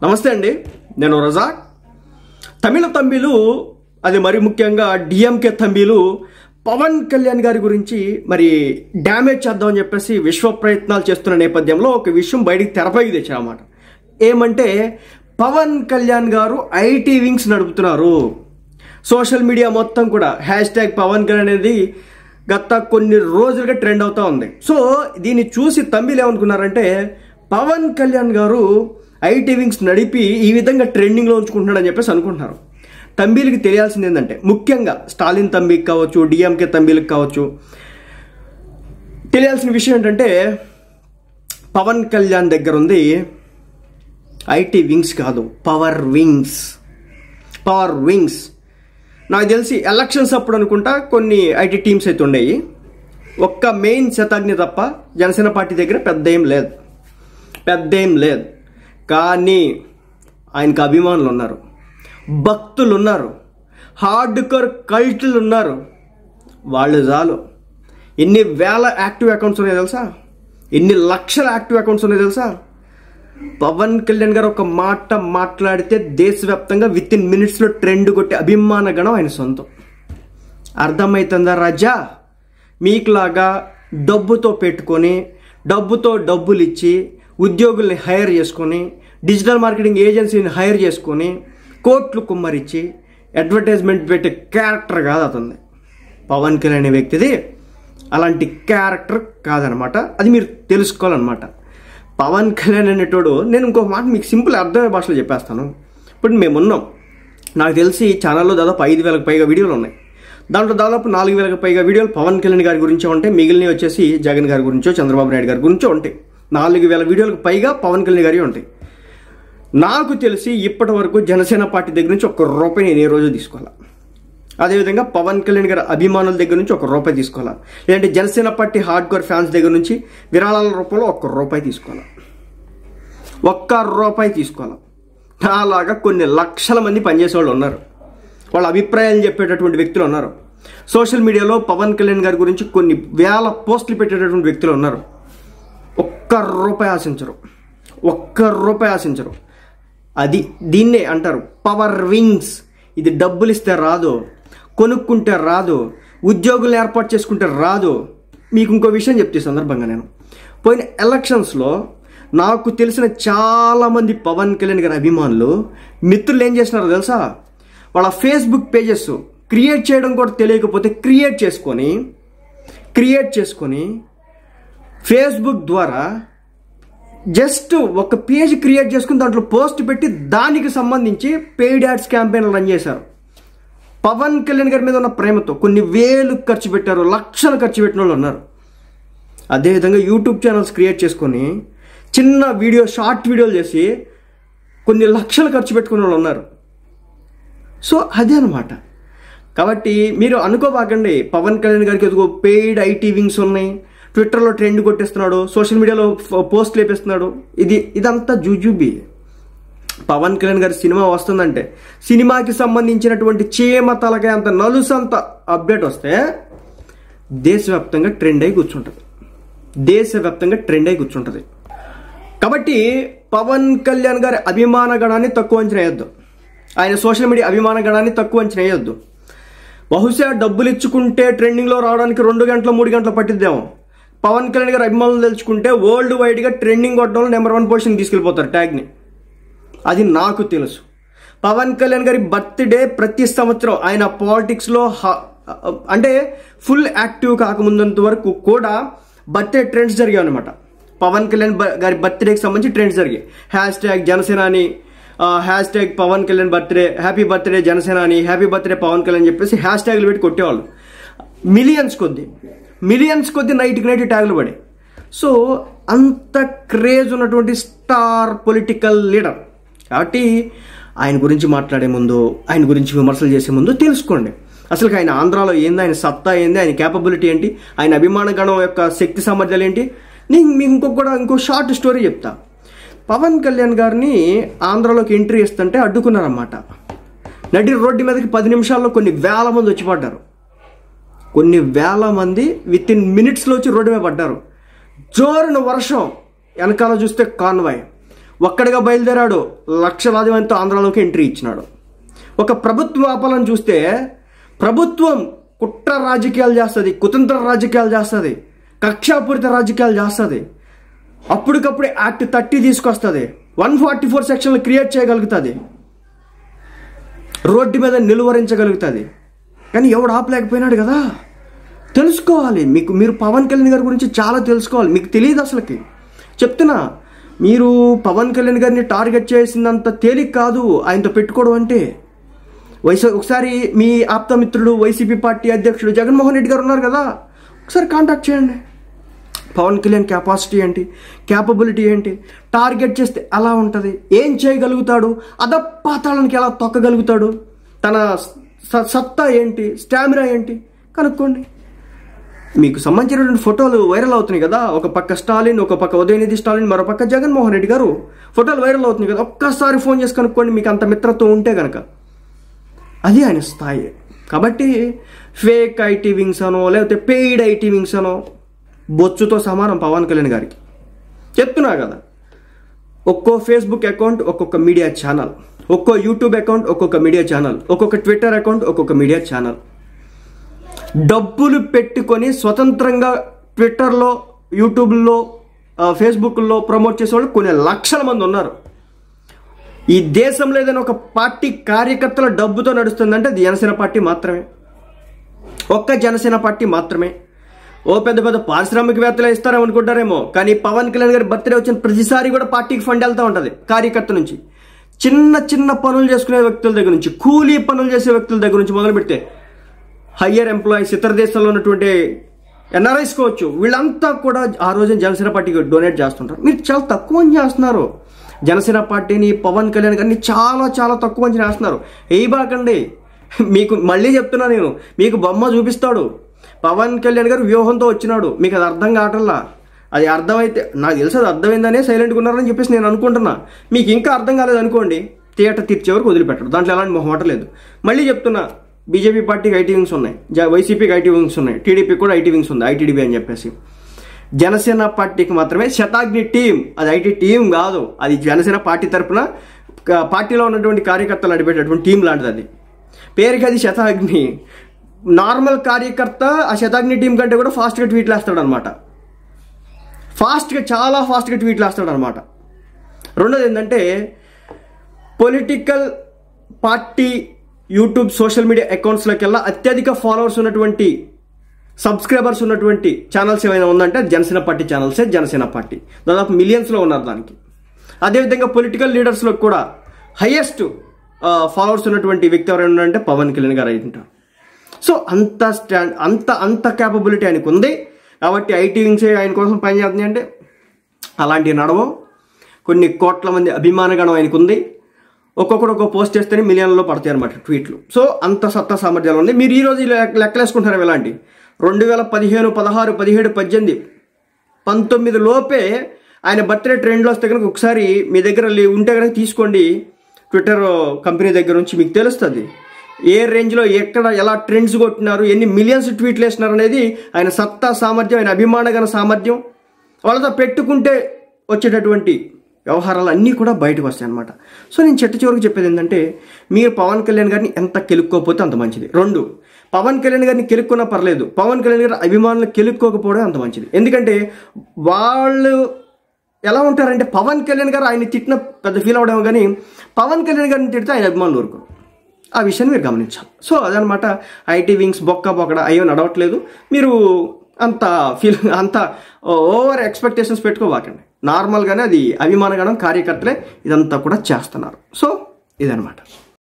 నమస్తే అండి నేను రజాక్ తమిళ తంబిలు అది మరి ముఖ్యంగా డిఎంకే తంబిలు పవన్ కళ్యాణ్ గారి గురించి మరి డ్యామేజ్ చేద్దామని చెప్పేసి విశ్వ ప్రయత్నాలు చేస్తున్న నేపథ్యంలో ఒక విషయం బయటికి తెరపైకి తెచ్చారన్నమాట ఏమంటే పవన్ కళ్యాణ్ గారు ఐటీ వింగ్స్ నడుపుతున్నారు సోషల్ మీడియా మొత్తం కూడా హ్యాష్ ట్యాగ్ పవన్ కళ్యాణ్ అనేది గత కొన్ని రోజులుగా ట్రెండ్ అవుతా ఉంది సో దీన్ని చూసి తమిళ్ ఏమనుకున్నారంటే పవన్ కళ్యాణ్ గారు ఐటీ వింగ్స్ నడిపి ఈ విధంగా ట్రెండింగ్లో ఉంచుకుంటున్నాడని చెప్పేసి అనుకుంటున్నారు తంబీలకి తెలియాల్సింది ఏంటంటే ముఖ్యంగా స్టాలిన్ తంబికి కావచ్చు డిఎంకే తంబీలకు కావచ్చు తెలియాల్సిన విషయం ఏంటంటే పవన్ కళ్యాణ్ దగ్గర ఉంది ఐటీ వింగ్స్ కాదు పవర్ వింగ్స్ పవర్ వింగ్స్ నాకు తెలిసి ఎలక్షన్స్ అప్పుడు అనుకుంటా కొన్ని ఐటీ టీమ్స్ అయితే ఉండేవి ఒక్క మెయిన్ శతాగ్ని తప్ప జనసేన పార్టీ దగ్గర పెద్ద ఏం లేదు పెద్ద ఏం లేదు కానీ ఆయనకు అభిమానులు ఉన్నారు భక్తులు ఉన్నారు హార్డ్ కోర్ కల్టులు ఉన్నారు వాళ్ళు చాలు ఎన్ని వేల యాక్టివ్ అకౌంట్స్ ఉన్నాయో తెలుసా ఎన్ని లక్షల యాక్టివ్ అకౌంట్స్ ఉన్నాయో తెలుసా పవన్ కళ్యాణ్ గారు ఒక మాట మాట్లాడితే దేశవ్యాప్తంగా విత్ ఇన్ మినిట్స్లో ట్రెండ్ కొట్టే అభిమాన గణం ఆయన సొంతం అర్థమవుతుందా రాజా మీకులాగా డబ్బుతో పెట్టుకొని డబ్బుతో డబ్బులు ఇచ్చి ఉద్యోగుల్ని హైర్ చేసుకొని డిజిటల్ మార్కెటింగ్ ఏజెన్సీని హైర్ చేసుకొని కోట్లు కుమ్మరిచ్చి అడ్వర్టైజ్మెంట్ పెట్టే క్యారెక్టర్ కాదు అతనిది పవన్ కళ్యాణ్ అనే వ్యక్తిది అలాంటి క్యారెక్టర్ కాదనమాట అది మీరు తెలుసుకోవాలన్నమాట పవన్ కళ్యాణ్ అనేటోడు నేను ఇంకో మాట మీకు సింపుల్ అర్థమయ్యే భాషలో చెప్పేస్తాను ఇప్పుడు మేము ఉన్నాం నాకు తెలిసి ఛానల్లో దాదాపు ఐదు వేలకు పైగా వీడియోలు ఉన్నాయి దాంట్లో దాదాపు నాలుగు వేలకు పైగా వీడియోలు పవన్ కళ్యాణ్ గారి గురించే ఉంటాయి మిగిలినవి వచ్చేసి జగన్ గారి గురించో చంద్రబాబు నాయుడు గారి గురించో ఉంటాయి నాలుగు వేల వీడియోలకు పైగా పవన్ కళ్యాణ్ గారి ఉంటాయి నాకు తెలిసి ఇప్పటి వరకు జనసేన పార్టీ దగ్గర నుంచి ఒక్క రూపాయి నేను ఏ రోజు తీసుకోవాలా అదేవిధంగా పవన్ కళ్యాణ్ గారి అభిమానుల దగ్గర నుంచి ఒక రూపాయి తీసుకోవాలా లేదంటే Janasena party hardcore fans దగ్గర నుంచి విరాళాల రూపంలో ఒక్క రూపాయి తీసుకోవాలా ఒక్క రూపాయి తీసుకోవాలా అలాగా కొన్ని లక్షల మంది పనిచేసే వాళ్ళు ఉన్నారు వాళ్ళ అభిప్రాయాలు చెప్పేటటువంటి వ్యక్తులు ఉన్నారు సోషల్ మీడియాలో పవన్ కళ్యాణ్ గారి గురించి కొన్ని వేల పోస్టులు పెట్టేటటువంటి వ్యక్తులు ఉన్నారు ఒక్క రూపాయి ఆశించరు ఒక్క రూపాయి ఆశించరు అది దీన్నే అంటారు పవర్ వింగ్స్ ఇది డబ్బులు ఇస్తే రాదు కొనుక్కుంటే రాదు ఉద్యోగులు ఏర్పాటు చేసుకుంటే రాదు మీకు ఇంకో విషయం చెప్తే ఈ సందర్భంగా నేను పోయిన ఎలక్షన్స్లో నాకు తెలిసిన చాలామంది పవన్ కళ్యాణ్ గారి అభిమానులు మిత్రులు ఏం చేసినారో తెలుసా వాళ్ళ ఫేస్బుక్ పేజెస్ క్రియేట్ చేయడం కూడా తెలియకపోతే క్రియేట్ చేసుకొని క్రియేట్ చేసుకొని ఫేస్బుక్ ద్వారా జస్ట్ ఒక పేజ్ క్రియేట్ చేసుకుని దాంట్లో పోస్ట్ పెట్టి దానికి సంబంధించి పెయిడ్ యాడ్స్ క్యాంపెయిన్ రన్ చేశారు పవన్ కళ్యాణ్ గారి మీద ఉన్న ప్రేమతో కొన్ని వేలు ఖర్చు పెట్టారు లక్షలు ఖర్చు పెట్టిన వాళ్ళు ఉన్నారు అదేవిధంగా యూట్యూబ్ ఛానల్స్ క్రియేట్ చేసుకొని చిన్న వీడియో షార్ట్ వీడియోలు చేసి కొన్ని లక్షలు ఖర్చు పెట్టుకునే వాళ్ళు ఉన్నారు సో అదే అనమాట కాబట్టి మీరు అనుకోబాకండి పవన్ కళ్యాణ్ గారికి ఎదుగు పెయిడ్ ఐటీ వింగ్స్ ఉన్నాయి ట్విట్టర్లో ట్రెండ్ కొట్టేస్తున్నాడు సోషల్ మీడియాలో పోస్ట్ లేపేస్తున్నాడు ఇది ఇదంతా జూజుబి పవన్ కళ్యాణ్ గారి సినిమా వస్తుందంటే సినిమాకి సంబంధించినటువంటి చీమ తలకాయ అంత నలుసంత అప్డేట్ వస్తే దేశవ్యాప్తంగా ట్రెండ్ అయి కూర్చుంటుంది దేశవ్యాప్తంగా ట్రెండ్ అయి కూర్చుంటుంది కాబట్టి పవన్ కళ్యాణ్ గారి అభిమాన గణాన్ని తక్కువ అంచనా వేయొద్దు ఆయన సోషల్ మీడియా అభిమాన గణాన్ని తక్కువ అంచనా వేయొద్దు బహుశా డబ్బులు ఇచ్చుకుంటే ట్రెండింగ్లో రావడానికి రెండు గంటలు మూడు గంటలు పట్టిద్దాము పవన్ కళ్యాణ్ గారి అభిమానులు తెలుసుకుంటే వరల్డ్ వైడ్గా ట్రెండింగ్ కొట్టడంలో నెంబర్ వన్ పొజిషన్ తీసుకెళ్ళిపోతారు ట్యాగ్ని అది నాకు తెలుసు పవన్ కళ్యాణ్ గారి బర్త్డే ప్రతి సంవత్సరం ఆయన పాలిటిక్స్లో అంటే ఫుల్ యాక్టివ్ కాకముందంత వరకు కూడా బర్త్డే ట్రెండ్స్ జరిగాయి అనమాట పవన్ కళ్యాణ్ గారి బర్త్డేకి సంబంధించి ట్రెండ్స్ జరిగాయి హ్యాష్ ట్యాగ్ జనసేన అని hashtag Pavan Kalyan birthday happy birthday Janasena అని హ్యాపీ బర్త్డే పవన్ కళ్యాణ్ చెప్పేసి హ్యాష్ ట్యాగ్లు పెట్టి కొట్టేవాళ్ళు మిలియన్స్ కొద్ది మిలియన్స్ కొద్ది నైట్కి నైట్ ట్యాగ్లు పడి సో అంత క్రేజ్ ఉన్నటువంటి స్టార్ పొలిటికల్ లీడర్ కాబట్టి ఆయన గురించి మాట్లాడే ముందు ఆయన గురించి విమర్శలు చేసే ముందు తెలుసుకోండి అసలు ఆయన ఆంధ్రాలో ఏంది ఆయన సత్తా ఏంది ఆయన క్యాపబిలిటీ ఏంటి ఆయన అభిమాన గణం యొక్క శక్తి సామర్థ్యాలు ఏంటి నేను మీకు ఇంకొక కూడా ఇంకో షార్ట్ స్టోరీ చెప్తా పవన్ కళ్యాణ్ గారిని ఆంధ్రాలోకి ఎంట్రీ ఇస్తుంటే అడ్డుకున్నారన్నమాట నడి రోడ్డు మీదకి పది నిమిషాల్లో కొన్ని వేల మంది వచ్చి పడ్డారు కొన్ని వేల మంది విత్ ఇన్ మినిట్స్లో వచ్చి రోడ్డు మీద పడ్డారు జోరున వర్షం వెనకాల చూస్తే కాన్వాయ్ ఒక్కడిగా బయలుదేరాడు లక్షలాది మందితో ఆంధ్రాలోకి ఎంట్రీ ఇచ్చినాడు ఒక ప్రభుత్వ ఆపాలను చూస్తే ప్రభుత్వం కుట్ర రాజకీయాలు చేస్తుంది కుతంత్ర రాజకీయాలు చేస్తుంది కక్షాపూరిత రాజకీయాలు చేస్తుంది అప్పటికప్పుడే యాక్ట్ థర్టీ తీసుకొస్తుంది వన్ ఫార్టీ ఫోర్ సెక్షన్లు క్రియేట్ చేయగలుగుతుంది రోడ్డు మీద నిలువరించగలుగుతుంది కానీ ఎవడు ఆపలేకపోయినాడు కదా తెలుసుకోవాలి మీకు మీరు పవన్ కళ్యాణ్ గారి గురించి చాలా తెలుసుకోవాలి మీకు తెలియదు అసలుకి చెప్తున్నా మీరు పవన్ కళ్యాణ్ గారిని టార్గెట్ చేసినంత తేలిక కాదు ఆయనతో పెట్టుకోవడం అంటే వైసీ ఒకసారి మీ ఆప్తమిత్రుడు వైసీపీ పార్టీ అధ్యక్షుడు జగన్మోహన్ రెడ్డి గారు ఉన్నారు కదా ఒకసారి కాంటాక్ట్ చేయండి పవన్ కళ్యాణ్ కెపాసిటీ ఏంటి క్యాపబిలిటీ ఏంటి టార్గెట్ చేస్తే ఎలా ఉంటుంది ఏం చేయగలుగుతాడు అదపాతాళానికి ఎలా తొక్కగలుగుతాడు తన స- సత్తా ఏంటి స్టామినా ఏంటి కనుక్కోండి మీకు సంబంధించినటువంటి ఫోటోలు వైరల్ అవుతున్నాయి కదా ఒక పక్క స్టాలిన్ ఒక పక్క ఉదయనిధి స్టాలిన్ మరో పక్క జగన్మోహన్ రెడ్డి గారు ఫోటోలు వైరల్ అవుతున్నాయి కదా ఒక్కసారి ఫోన్ చేసి కనుక్కోండి మీకు అంత మిత్రత్వం ఉంటే కనుక అది ఆయన స్థాయి కాబట్టి ఫేక్ ఐటీ వింగ్స్ అనో లేకపోతే పెయిడ్ ఐటీ వింగ్స్ అనో బొచ్చుతో సమానం పవన్ కళ్యాణ్ గారికి చెప్తున్నా కదా ఒక్కో ఫేస్బుక్ అకౌంట్ ఒక్కొక్క మీడియా ఛానల్ ఒక్కో యూట్యూబ్ అకౌంట్ ఒక్కొక్క మీడియా ఛానల్ ఒక్కొక్క ట్విట్టర్ అకౌంట్ ఒక్కొక్క మీడియా ఛానల్ డబ్బులు పెట్టుకొని స్వతంత్రంగా ట్విట్టర్లో యూట్యూబ్లో ఆ, ఫేస్బుక్లో ప్రమోట్ చేసే వాళ్ళు కొన్ని లక్షల మంది ఉన్నారు ఈ దేశంలో ఏదైనా ఒక పార్టీ కార్యకర్తల డబ్బుతో నడుస్తుందంటే అది జనసేన పార్టీ మాత్రమే ఒక్క జనసేన పార్టీ మాత్రమే ఓ పెద్ద పెద్ద పారిశ్రామికవేత్తలు ఇస్తారేమో అనుకుంటారేమో కానీ పవన్ కళ్యాణ్ గారి బర్త్డే వచ్చిన ప్రతిసారి కూడా పార్టీకి ఫండ్ వెళ్తూ ఉంటుంది కార్యకర్త నుంచి చిన్న చిన్న పనులు చేసుకునే వ్యక్తుల దగ్గర నుంచి కూలీ పనులు చేసే వ్యక్తుల దగ్గర నుంచి మొదలు పెడితే హయ్యర్ ఎంప్లాయీస్ ఇతర దేశాల్లో ఉన్నటువంటి ఎన్ఆర్ఐస్ కావచ్చు వీళ్ళంతా కూడా ఆ రోజున జనసేన పార్టీకి డొనేట్ చేస్తుంటారు మీరు చాలా తక్కువ మంది చేస్తున్నారు జనసేన పార్టీని పవన్ కళ్యాణ్ గారిని చాలా చాలా తక్కువ మంది చేస్తున్నారు వేయబాకండి మీకు మళ్ళీ చెప్తున్నా నేను మీకు బొమ్మ చూపిస్తాడు పవన్ కళ్యాణ్ గారు వ్యూహంతో వచ్చినాడు మీకు అది అర్థం కావటంలా అది అర్థమైతే నాకు తెలుసు అది అర్థమైందనే సైలెంట్గా ఉన్నారని చెప్పేసి నేను అనుకుంటున్నా మీకు ఇంకా అర్థం కాలేదు అనుకోండి థియేటర్ తీర్చే వరకు వదిలిపెట్టరు దాంట్లో ఎలాంటి మొహమాట లేదు మళ్ళీ చెప్తున్నా బీజేపీ పార్టీకి ఐటీ వింగ్స్ ఉన్నాయి జ- వైసీపీకి ఐటీ వింగ్స్ ఉన్నాయి టీడీపీ కూడా ఐటీ వింగ్స్ ఉంది ఐటీడీపీ అని చెప్పేసి జనసేన పార్టీకి మాత్రమే శతాగ్ని టీం అది ఐటీ టీం కాదు అది జనసేన పార్టీ తరపున క- పార్టీలో ఉన్నటువంటి కార్యకర్తలు నడిపేటటువంటి టీం లాంటిది అది పేరుకి అది శతాగ్ని నార్మల్ కార్యకర్త ఆ శతాగ్ని టీం కంటే కూడా ఫాస్ట్గా ట్వీట్లు వేస్తాడు అనమాట ఫాస్ట్గా చాలా ఫాస్ట్గా ట్వీట్లు వేస్తాడు అనమాట రెండోది ఏంటంటే political party YouTube social media అకౌంట్స్లోకెల్లా అత్యధిక ఫాలోవర్స్ ఉన్నటువంటి సబ్స్క్రైబర్స్ ఉన్నటువంటి ఛానల్స్ ఏమైనా ఉందంటే అది జనసేన పార్టీ ఛానల్సే జనసేన పార్టీ దాదాపు మిలియన్స్లో ఉన్నారు దానికి అదేవిధంగా పొలిటికల్ లీడర్స్లో కూడా హయ్యెస్ట్ ఫాలోవర్స్ ఉన్నటువంటి వ్యక్తి ఎవరైనా ఉన్నారంటే పవన్ కళ్యాణ్ గారు అయి ఉంటారు సో అంత స్టాండ్ అంత అంత క్యాపబిలిటీ ఆయనకు ఉంది కాబట్టి ఐటీ వింగ్స్ ఆయన కోసం పనిచేస్తుంది అంటే అలాంటివి నడవం కొన్ని కోట్ల మంది అభిమానగణం ఆయనకు ఉంది ఒక్కొక్కడు ఒక్కొక్క పోస్ట్ చేస్తేనే మిలియన్లో పడతాయి అనమాట ట్వీట్లు సో అంత సత్తా సామర్థ్యాలు ఉంది మీరు ఈ రోజు లెక్క- లెక్కలేసుకుంటారు ఎలాంటి రెండు వేల పదిహేను పదహారు పదిహేడు పద్దెనిమిది పంతొమ్మిది లోపే ఆయన బర్త్డే ట్రెండ్లో వస్తే కనుక ఒకసారి మీ దగ్గర లే- ఉంటే కనుక తీసుకోండి ట్విట్టర్ కంపెనీ దగ్గర నుంచి మీకు తెలుస్తుంది ఏ రేంజ్లో ఎక్కడ ఎలా ట్రెండ్స్ కొట్టినారు ఎన్ని మిలియన్స్ ట్వీట్లు వేసినారు అనేది ఆయన సత్తా సామర్థ్యం ఆయన అభిమానగల సామర్థ్యం వాళ్ళతో పెట్టుకుంటే వచ్చేటటువంటి వ్యవహారాలు అన్నీ కూడా బయటకు వస్తాయి అనమాట సో నేను చెట్టు చివరికి చెప్పేది ఏంటంటే మీరు పవన్ కళ్యాణ్ గారిని ఎంత కెలుక్కోకపోతే అంత మంచిది రెండు పవన్ కళ్యాణ్ గారిని కెలుక్కున్నా పర్లేదు పవన్ కళ్యాణ్ గారి అభిమానులు కెలుక్కోకపోవడం అంత మంచిది ఎందుకంటే వాళ్ళు ఎలా ఉంటారంటే పవన్ కళ్యాణ్ గారు ఆయన తిట్టిన పెద్ద ఫీల్ అవడం కానీ పవన్ కళ్యాణ్ గారిని తిడితే ఆయన అభిమానులు ఊరుకోరు ఆ విషయాన్ని మీరు గమనించాలి సో అదనమాట ఐటీ వింగ్స్ బొక్క బొక్కడ అయ్యో నడవట్లేదు మీరు అంత ఫీల్ అంత ఓవర్ ఎక్స్పెక్టేషన్స్ పెట్టుకోవాకండి నార్మల్గానే అది అభిమానగణం కార్యకర్తలే ఇదంతా కూడా చేస్తున్నారు సో ఇదనమాట